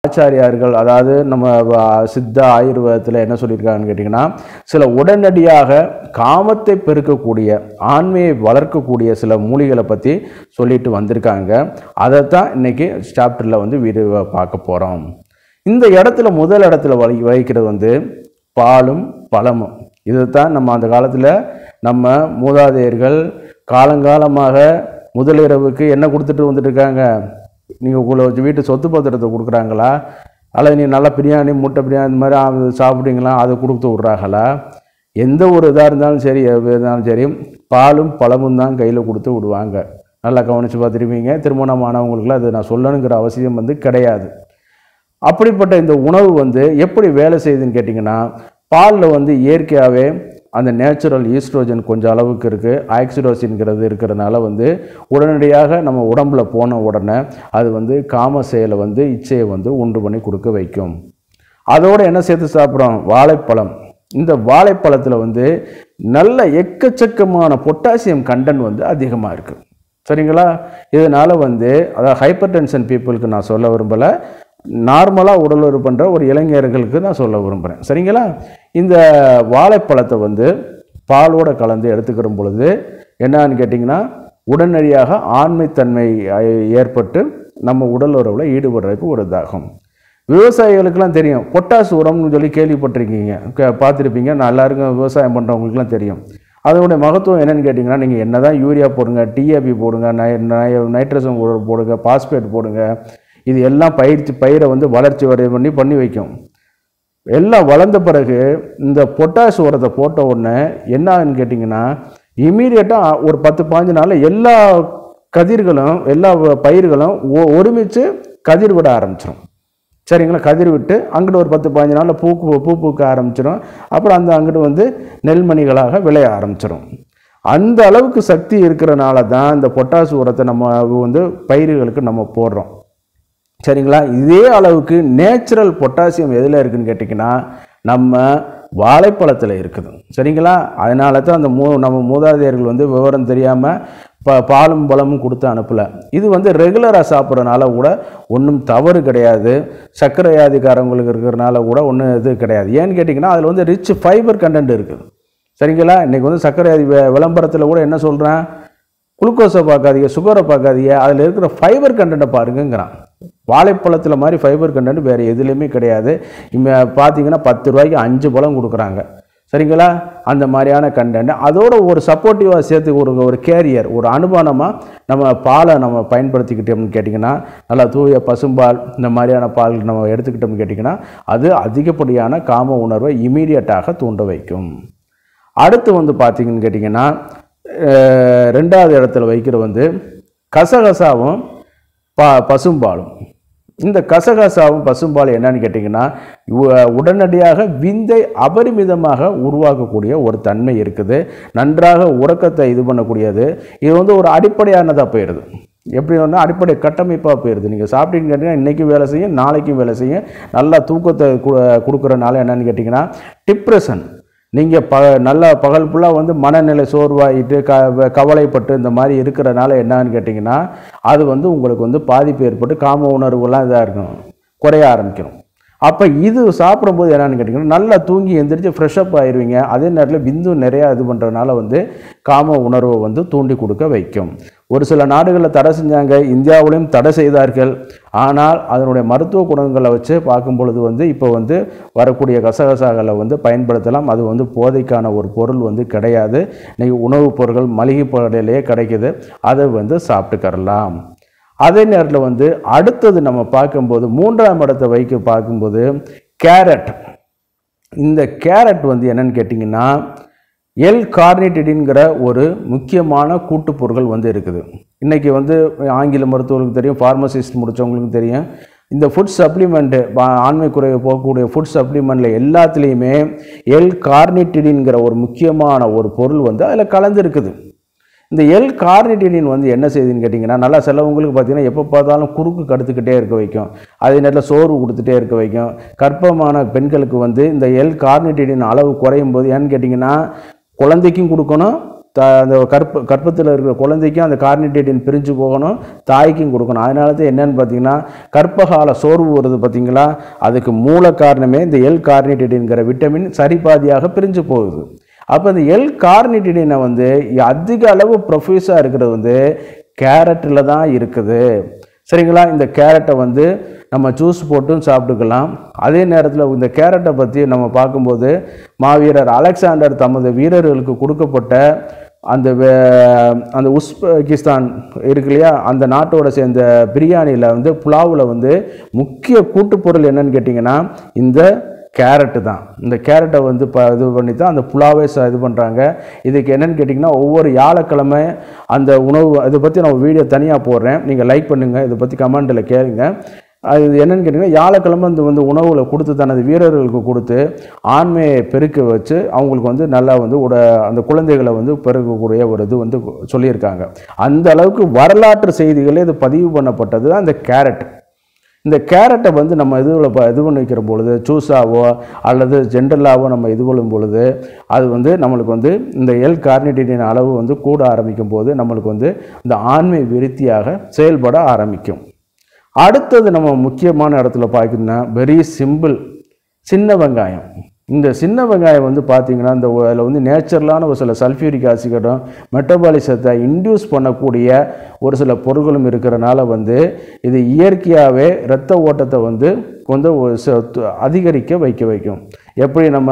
ஆச்சாரியார்கள் அதாவது நம்ம வ- சித்த ஆயுர்வேதத்தில் என்ன சொல்லியிருக்காங்கன்னு கேட்டிங்கன்னா சில உடனடியாக காமத்தை பெருக்கக்கூடிய ஆண்மையை வளர்க்கக்கூடிய சில மூலிகளை பற்றி சொல்லிட்டு வந்திருக்காங்க அதைத்தான் இன்னைக்கு சாப்டரில் வந்து விரிவாக பார்க்க போகிறோம் இந்த இடத்துல முதல் இடத்துல வகி வகிக்கிறது வந்து பாலும் பழமும் இதுதான் நம்ம அந்த காலத்தில் நம்ம மூதாதையர்கள் காலங்காலமாக முதலிரவுக்கு என்ன கொடுத்துட்டு வந்துட்டு இருக்காங்க நீங்கள் உங்களை வச்சு வீட்டு சொத்து பத்திரத்தை கொடுக்குறாங்களா அல்லது நீ நல்லா பிரியாணி முட்டை பிரியாணி இந்த மாதிரி ஆ, சாப்பிட்டீங்களா அதை கொடுத்து விட்றாங்களா எந்த ஒரு இதாக இருந்தாலும் சரி எது இருந்தாலும் சரி பாலும் பழமும் தான் கையில் கொடுத்து விடுவாங்க நல்லா கவனித்து பார்த்துருப்பீங்க திருமணமானவங்களுக்குலாம் அது நான் சொல்லணுங்கிற அவசியம் வந்து கிடையாது அப்படிப்பட்ட இந்த உணவு வந்து எப்படி வேலை செய்யுதுன்னு கேட்டிங்கன்னா பாலில் வந்து இயற்கையாகவே அந்த நேச்சுரல் ஈஸ்ட்ரோஜன் கொஞ்சம் அளவுக்கு இருக்குது ஆக்சிடோசின்ங்கிறது இருக்கிறதுனால வந்து உடனடியாக நம்ம உடம்புல போன உடனே அது வந்து காம செயலை வந்து இச்சையை வந்து உண்டு பண்ணி கொடுக்க வைக்கும் அதோடு என்ன சேர்த்து சாப்பிட்றோம் வாழைப்பழம் இந்த வாழைப்பழத்தில் வந்து நல்ல எக்கச்சக்கமான பொட்டாசியம் கண்டென்ட் வந்து அதிகமாக இருக்குது சரிங்களா இதனால் வந்து அதாவது ஹைப்பர் டென்ஷன் பீப்புளுக்கு நான் சொல்ல விரும்பலை நார்மலாக உடலுறவு பண்ணுற ஒரு இளைஞர்களுக்கு நான் சொல்ல விரும்புகிறேன் சரிங்களா இந்த வாழைப்பழத்தை வந்து பாலோட கலந்து எடுத்துக்கிற பொழுது என்னன்னு கேட்டிங்கன்னா உடனடியாக ஆண்மைத்தன்மை அஹ், ஏற்பட்டு நம்ம உடல் உறவில் ஈடுபடுறதுக்கு ஒரு இதாகும் விவசாயிகளுக்கெல்லாம் தெரியும் பொட்டாசு உரம்னு சொல்லி கேள்விப்பட்டிருக்கீங்க க- பார்த்திருப்பீங்க நான் எல்லாருக்கும் விவசாயம் பண்ணுறவங்களுக்குலாம் தெரியும் அதனுடைய மகத்துவம் என்னன்னு கேட்டிங்கன்னா நீங்கள் என்ன தான் யூரியா போடுங்க டிஏபி போடுங்க நை நை- நைட்ரஜன் உரம் போடுங்க பாஸ்பேட் போடுங்க இது எல்லாம் பயிற்சி பயிரை வந்து வளர்ச்சி வரை பண்ணி பண்ணி வைக்கும் எல்லாம் வளர்ந்த பிறகு இந்த பொட்டாஷ் உரத்தை போட்ட உடனே என்ன ஆகுன்னு கேட்டிங்கன்னா இமீடியட்டாக ஒரு பத்து பாஞ்சு நாளில் எல்லா கதிர்களும் எல்லா பயிர்களும் ஒ- ஒருமிச்சு கதிர் விட ஆரம்பிச்சிடும் சரிங்களா கதிர் விட்டு அங்கிட்டு ஒரு பத்து பாஞ்சு நாளில் பூ பூ பூக்க ஆரம்பிச்சிடும் அப்புறம் அந்த அங்கிட்டு வந்து நெல்மணிகளாக விளைய ஆரம்பிச்சிடும் அந்த அளவுக்கு சக்தி இருக்கிறனால தான் இந்த பொட்டாசு உரத்தை நம்ம வந்து பயிர்களுக்கு நம்ம போடுறோம் சரிங்களா இதே அளவுக்கு நேச்சுரல் பொட்டாசியம் எதில் இருக்குன்னு கேட்டிங்கன்னா நம்ம வாழைப்பழத்தில் இருக்குது சரிங்களா அதனால தான் அந்த மூ நம்ம மூதாதையர்கள் வந்து விவரம் தெரியாமல் ப பாலும் பழமும் கொடுத்து அனுப்பலை இது வந்து ரெகுலராக சாப்பிட்றனால கூட ஒன்றும் தவறு கிடையாது சர்க்கரை வியாதிக்காரங்களுக்கு இருக்கிறனால கூட ஒன்றும் இது கிடையாது ஏன்னு கேட்டிங்கன்னா அதில் வந்து ரிச் ஃபைபர் கண்டென்ட் இருக்குது சரிங்களா இன்றைக்கி வந்து சர்க்கரை வியாதி வி- விளம்பரத்தில் கூட என்ன சொல்கிறேன் குளுக்கோஸை பார்க்காதீங்க சுகரை பார்க்காதீங்க அதில் இருக்கிற ஃபைபர் கண்டென்ட்டை பாருங்கங்கிறான் வாழைப்பழத்தில் மாதிரி ஃபைபர் கண்டென்ட் வேறு எதுலேயுமே கிடையாது இங்கே பார்த்தீங்கன்னா பத்து ரூபாய்க்கு அஞ்சு பழம் கொடுக்குறாங்க சரிங்களா அந்த மாதிரியான கண்டென்ட் அதோட ஒரு சப்போர்ட்டிவாக சேர்த்து ஒரு ஒரு கேரியர் ஒரு அனுமானமாக நம்ம பாலை நம்ம பயன்படுத்திக்கிட்டோம்னு கேட்டிங்கன்னா நல்லா தூய பசும்பால் இந்த மாதிரியான பால் நம்ம எடுத்துக்கிட்டோம்னு கேட்டிங்கன்னா அது அதிகப்படியான காம உணர்வை இமீடியட்டாக தூண்ட வைக்கும் அடுத்து வந்து பார்த்தீங்கன்னு கேட்டிங்கன்னா அஹ், ரெண்டாவது இடத்துல வைக்கிற வந்து கசகசாவும் பா பசும்பாலும் இந்த கசகசாவும் பசும்பால் என்னன்னு கேட்டிங்கன்னா உ- உடனடியாக விந்தை அபரிமிதமாக உருவாக்கக்கூடிய ஒரு தன்மை இருக்குது நன்றாக உறக்கத்தை இது பண்ணக்கூடியது இது வந்து ஒரு அடிப்படையானதாக போயிடுது எப்படி வந்து அடிப்படை கட்டமைப்பாக போயிடுது நீங்கள் சாப்பிட்டீங்கன்னு கேட்டிங்கன்னா இன்றைக்கும் வேலை செய்யும் நாளைக்கும் வேலை செய்யும் நல்லா தூக்கத்தை கு- கொடுக்குறனால என்னன்னு கேட்டிங்கன்னா டிப்ரெஷன் நீங்கள் ப நல்லா பகல் ஃபுல்லாக வந்து மனநிலை சோர்வாயிட்டு க வ- கவலைப்பட்டு இந்த மாதிரி இருக்கிறனால என்னன்னு கேட்டிங்கன்னா அது வந்து உங்களுக்கு வந்து பாதிப்பு ஏற்பட்டு காம உணர்வுலாம் இதாக இருக்கும் குறைய ஆரம்பிக்கும் அப்போ இது சாப்பிடும்போது என்னன்னு கேட்டிங்கன்னா நல்லா தூங்கி எந்திரிச்சு ஃப்ரெஷ்அப் ஆயிடுவீங்க அதே நேரத்தில் விந்து நிறையா இது பண்ணுறதுனால வந்து காம உணர்வை வந்து தூண்டி கொடுக்க வைக்கும் ஒரு சில நாடுகளில் தடை செஞ்சாங்க இந்தியாவிலையும் தடை செய்தார்கள் ஆனால் அதனுடைய மருத்துவ குணங்களை வச்சு பார்க்கும் பொழுது வந்து இப்போ வந்து வரக்கூடிய கசகசாகளை வந்து பயன்படுத்தலாம் அது வந்து போதைக்கான ஒரு பொருள் வந்து கிடையாது இன்னைக்கு உணவுப் பொருட்கள் மளிகை பொருளிலேயே கிடைக்குது அதை வந்து சாப்பிட்டுக்கறலாம் அதே நேரத்தில் வந்து அடுத்தது நம்ம பார்க்கும்போது மூன்றாம் இடத்தை வைக்க பார்க்கும்போது கேரட் இந்த கேரட் வந்து என்னன்னு கேட்டிங்கன்னா எல் கார்னிட்டிடின்கிற ஒரு முக்கியமான கூட்டுப் பொருட்கள் வந்து இருக்குது இன்றைக்கி வந்து ஆங்கில மருத்துவர்களுக்கு தெரியும் ஃபார்மசிஸ்ட் முடித்தவங்களுக்கு தெரியும் இந்த ஃபுட் சப்ளிமெண்ட்டு ஆண்மை குறைவை போகக்கூடிய ஃபுட் சப்ளிமெண்ட்டில் எல்லாத்துலேயுமே எல் கார்னிட்டிடின்கிற ஒரு முக்கியமான ஒரு பொருள் வந்து அதில் கலந்து இருக்குது இந்த எல் கார்னிட்டினின் வந்து என்ன செய்யுதுன்னு கேட்டிங்கன்னா நல்லா சிலவங்களுக்கு பார்த்தீங்கன்னா எப்போ பார்த்தாலும் குறுக்கு கடுத்துக்கிட்டே இருக்க வைக்கும் அதே நேரத்தில் சோர்வு கொடுத்துட்டே இருக்க வைக்கும் கர்ப்பமான பெண்களுக்கு வந்து இந்த எல் கார்னிட்டினின் அளவு குறையும் போது ஏன்னு கேட்டிங்கன்னா குழந்தைக்கும் கொடுக்கணும் த அந்த கற்ப கற்பத்தில் இருக்கிற குழந்தைக்கும் அந்த கார்னிடேட்டின் பிரிஞ்சு போகணும் தாய்க்கும் கொடுக்கணும் அதனால தான் என்னன்னு பார்த்தீங்கன்னா கற்பகால சோர்வு வருது பார்த்தீங்களா அதுக்கு மூல காரணமே இந்த எல் கார்னிடேட்டின்கிற விட்டமின் சரிபாதியாக பிரிஞ்சு போகுது அப்போ இந்த எல் கார்னிடினை வந்து அதிக அளவு ப்ரொஃப்யூஸாக இருக்கிறது வந்து கேரட்டில் தான் இருக்குது சரிங்களா இந்த கேரட்டை வந்து நம்ம ஜூஸ் போட்டும் சாப்பிட்டுக்கலாம் அதே நேரத்தில் இந்த கேரட்டை பற்றி நம்ம பார்க்கும்போது மாவீரர் அலெக்சாண்டர் தமது வீரர்களுக்கு கொடுக்கப்பட்ட அந்த வே- அந்த உஸ்பெகிஸ்தான் இருக்கு இல்லையா அந்த நாட்டோட சேர்ந்த பிரியாணியில் வந்து புலாவில் வந்து முக்கிய கூட்டுப்பொருள் என்னன்னு கேட்டிங்கன்னா இந்த கேரட்டு தான் இந்த கேரட்டை வந்து ப இது பண்ணி தான் அந்த புலாவே ச இது பண்ணுறாங்க இதுக்கு என்னன்னு கேட்டிங்கன்னா ஒவ்வொரு வியாழக்கிழமை அந்த உணவு இதை பற்றி நான் வீடியோ தனியாக போடுறேன் நீங்கள் லைக் பண்ணுங்கள் இதை பற்றி கமெண்ட்டில் கேளுங்க அது என்னன்னு கேட்டிங்கன்னா வியாழக்கிழமை இந்த வந்து உணவுல கொடுத்து தனது வீரர்களுக்கு கொடுத்து ஆண்மையை பெருக்க வச்சு அவங்களுக்கு வந்து நல்லா வந்து உட அந்த குழந்தைகளை வந்து பெருக்கக்கூடிய ஒரு இது வந்து சொல்லியிருக்காங்க அந்த அளவுக்கு வரலாற்று செய்திகளே இது பதிவு பண்ணப்பட்டது தான் இந்த கேரட் இந்த கேரட்டை வந்து நம்ம இதுவில் ப இது பண்ணி வைக்கிற பொழுது ஜூஸாவோ அல்லது ஜென்ரலாவோ நம்ம இது கொள்ளும் பொழுது அது வந்து நம்மளுக்கு வந்து இந்த எல் கார்னிட்டின் அளவு வந்து கூட ஆரம்பிக்கும் போது நம்மளுக்கு வந்து இந்த ஆண்மை விருத்தியாக செயல்பட ஆரம்பிக்கும் அடுத்தது நம்ம முக்கியமான இடத்துல பார்க்கணும்னா வெரி சிம்பிள் சின்ன வெங்காயம் இந்த சின்ன வெங்காயம் வந்து பார்த்தீங்கன்னா இந்த அதில் வந்து நேச்சுரலான ஒரு சில சல்ஃபியூரிக் ஆசிடும் மெட்டபாலிசத்தை இன்டியூஸ் பண்ணக்கூடிய ஒரு சில பொருட்களும் இருக்கிறனால வந்து இது இயற்கையாகவே இரத்த ஓட்டத்தை வந்து வந்து ஒரு ச- து- அதிகரிக்க வைக்க வைக்கும் எப்படி நம்ம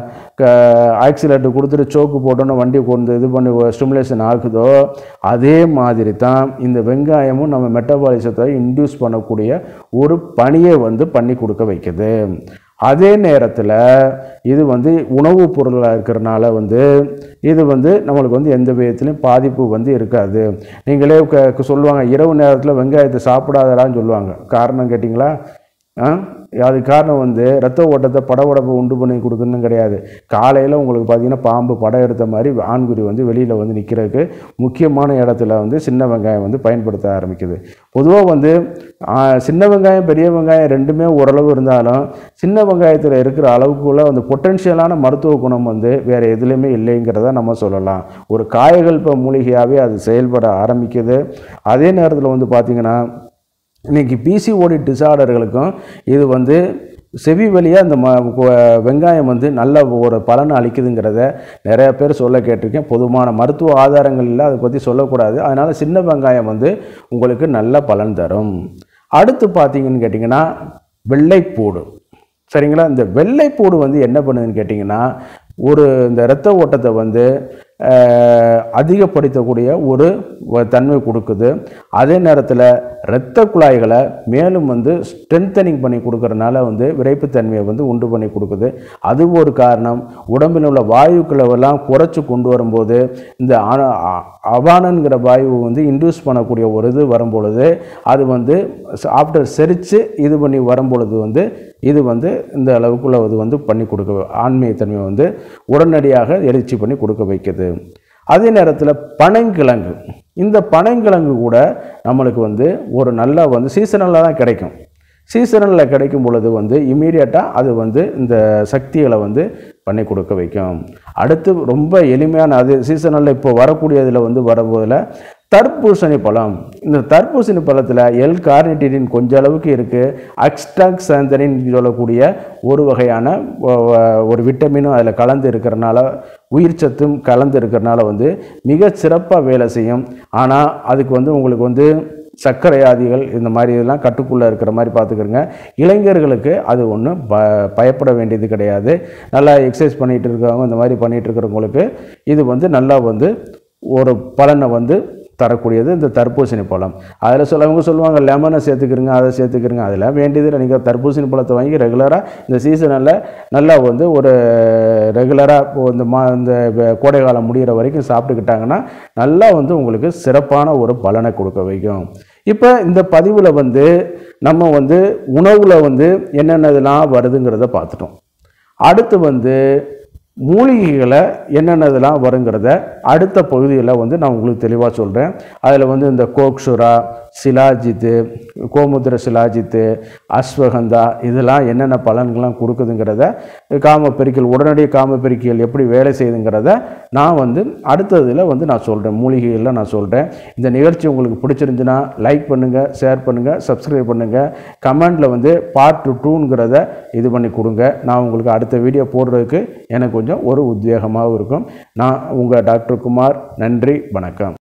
க ஆக்சிலேட்டர் கொடுத்துட்டு சோக்கு போட்டோன்னு வண்டி கொண்டு இது பண்ணி ஸ்டிமுலேஷன் ஆகுதோ அதே மாதிரி தான் இந்த வெங்காயமும் நம்ம மெட்டபாலிசத்தை இன்டியூஸ் பண்ணக்கூடிய ஒரு பணியை வந்து பண்ணி கொடுக்க வைக்குது அதே நேரத்தில் இது வந்து உணவுப் பொருளாக இருக்கிறனால வந்து இது வந்து நம்மளுக்கு வந்து எந்த விதத்துலையும் பாதிப்பு வந்து இருக்காது நீங்களே க- சொல்லுவாங்க இரவு நேரத்தில் வெங்காயத்தை சாப்பிடாதலான்னு சொல்லுவாங்க காரணம் கேட்டிங்களா ஆ அது காரணம் வந்து ரத்த ஓட்டத்தை படபடப்பு உண்டு பண்ணி கொடுக்கணும்னு கிடையாது காலையில் உங்களுக்கு பார்த்தீங்கன்னா பாம்பு படம் எடுத்த மாதிரி ஆண்குறி வந்து வெளியில் வந்து நிற்கிறதுக்கு முக்கியமான இடத்துல வந்து சின்ன வெங்காயம் வந்து பயன்படுத்த ஆரம்பிக்குது பொதுவாக வந்து ஆ, சின்ன வெங்காயம் பெரிய வெங்காயம் ரெண்டுமே ஓரளவு இருந்தாலும் சின்ன வெங்காயத்தில் இருக்கிற அளவுக்குள்ள அந்த பொட்டென்ஷியலான மருத்துவ குணம் வந்து வேறு எதுலேயுமே இல்லைங்கிறத நம்ம சொல்லலாம் ஒரு காயகல்ப மூலிகையாகவே அது செயல்பட ஆரம்பிக்குது அதே நேரத்தில் வந்து பார்த்திங்கன்னா இன்னைக்கு பிசிஓடி டிசார்டர்களுக்கும் இது வந்து செவி வழியாக இந்த ம கு- வெங்காயம் வந்து நல்ல ஒரு பலனை அளிக்குதுங்கிறத நிறைய பேர் சொல்ல கேட்டிருக்கேன் பொதுவான மருத்துவ ஆதாரங்கள் இல்லை அதை பற்றி சொல்லக்கூடாது அதனால் சின்ன வெங்காயம் வந்து உங்களுக்கு நல்ல பலன் தரும் அடுத்து பார்த்தீங்கன்னு கேட்டிங்கன்னா வெள்ளைப்பூடு சரிங்களா இந்த வெள்ளைப்பூடு வந்து என்ன பண்ணுதுன்னு கேட்டிங்கன்னா ஒரு இந்த இரத்த ஓட்டத்தை வந்து அஹ், அதிகப்படுத்தக்கூடிய ஒரு வ- தன்மை கொடுக்குது அதே நேரத்தில் இரத்த குழாய்களை மேலும் வந்து ஸ்ட்ரென்தனிங் பண்ணி கொடுக்கறனால வந்து விரைப்புத்தன்மையை வந்து உண்டு பண்ணி கொடுக்குது அது ஒரு காரணம் உடம்பில் உள்ள வாயுக்களை எல்லாம் குறைச்சி கொண்டு வரும்போது இந்த அண- அ- அவானங்கிற வாயு வந்து இன்டியூஸ் பண்ணக்கூடிய ஒரு இது வரும்பொழுது அது வந்து ஆஃப்டர் செரித்து இது பண்ணி வரும்பொழுது வந்து இது வந்து இந்த அளவுக்குள்ள இது வந்து பண்ணி கொடுக்க ஆன்மீக தன்மையை வந்து உடனடியாக எழுச்சி பண்ணி கொடுக்க வைக்குது அதே நேரத்தில் பனங்கிழங்கு இந்த பனங்கிழங்கு கூட நம்மளுக்கு வந்து ஒரு நல்ல வந்து சீசனலாக தான் கிடைக்கும் சீசனலில் கிடைக்கும் பொழுது வந்து இமீடியட்டாக அது வந்து இந்த சக்திகளை வந்து பண்ணி கொடுக்க வைக்கும் அடுத்து ரொம்ப எளிமையான அது சீசனலில் இப்போ வரக்கூடியதில் வந்து வரும்போதில் தர்பூசணி பழம் இந்த தர்பூசணி பழத்தில் எல் கார்னிட்டின் கொஞ்ச அளவுக்கு இருக்குது அக்ஸ்டாக் சாந்தரின் சொல்லக்கூடிய ஒரு வகையான ஒ- ஒ- ஒரு விட்டமினும் அதில் கலந்து இருக்கிறனால உயிர் சத்தும் கலந்து இருக்கிறனால வந்து மிக சிறப்பாக வேலை செய்யும் ஆனால் அதுக்கு வந்து உங்களுக்கு வந்து சர்க்கரை வியாதிகள் இந்த மாதிரி இதெல்லாம் கட்டுக்குள்ளே இருக்கிற மாதிரி பார்த்துக்கிறங்க இளைஞர்களுக்கு அது ஒன்றும் ப பயப்பட வேண்டியது கிடையாது நல்லா எக்ஸசைஸ் பண்ணிகிட்டு இருக்கிறவங்க இந்த மாதிரி பண்ணிகிட்டு இருக்கிறவங்களுக்கு இது வந்து நல்லா வந்து ஒரு பலனை வந்து தரக்கூடியது இந்த தர்பூசணி பழம் அதில் சிலவங்க சொல்லுவாங்க லெமனை சேர்த்துக்கிறங்க அதை சேர்த்துக்கிறங்க அதெல்லாம் வேண்டியதில்லை நீங்கள் தர்பூசணி பழத்தை வாங்கி ரெகுலராக இந்த சீசனில் நல்லா வந்து ஒரு ரெகுலராக இப்போ இந்த மா இந்த வெ- கோடை காலம் முடிகிற வரைக்கும் சாப்பிட்டுக்கிட்டாங்கன்னா நல்லா வந்து உங்களுக்கு சிறப்பான ஒரு பலனை கொடுக்க வைக்கும் இப்போ இந்த பதிவில் வந்து நம்ம வந்து உணவில் வந்து என்னென்னதெல்லாம் வருதுங்கிறத பார்த்துட்டோம் அடுத்து வந்து மூலிகைகளை என்னென்னதெல்லாம் வருங்கிறத அடுத்த பகுதியில் வந்து நான் உங்களுக்கு தெளிவாக சொல்கிறேன் அதில் வந்து இந்த கோக்ஷுரா சிலாஜித்து கோமுத்திர சிலாஜித்து அஸ்வகந்தா இதெல்லாம் என்னென்ன பலன்கள்லாம் கொடுக்குதுங்கிறத காமப்பெருக்கியல் உடனடி காமப்பெருக்கியல் எப்படி வேலை செய்யுதுங்கிறத நான் வந்து அடுத்ததில் வந்து நான் சொல்கிறேன் மூலிகைகளில் நான் சொல்கிறேன் இந்த நிகழ்ச்சி உங்களுக்கு பிடிச்சிருந்துச்சுன்னா லைக் பண்ணுங்கள் ஷேர் பண்ணுங்கள் சப்ஸ்கிரைப் பண்ணுங்கள் கமெண்டில் வந்து பார்ட் டூங்கிறத இது பண்ணி கொடுங்க நான் உங்களுக்கு அடுத்த வீடியோ போடுறதுக்கு எனக்கு கொஞ்சம் ஒரு உத்வேகமாகவும் இருக்கும் நான் உங்கள் டாக்டர் குமார் நன்றி வணக்கம்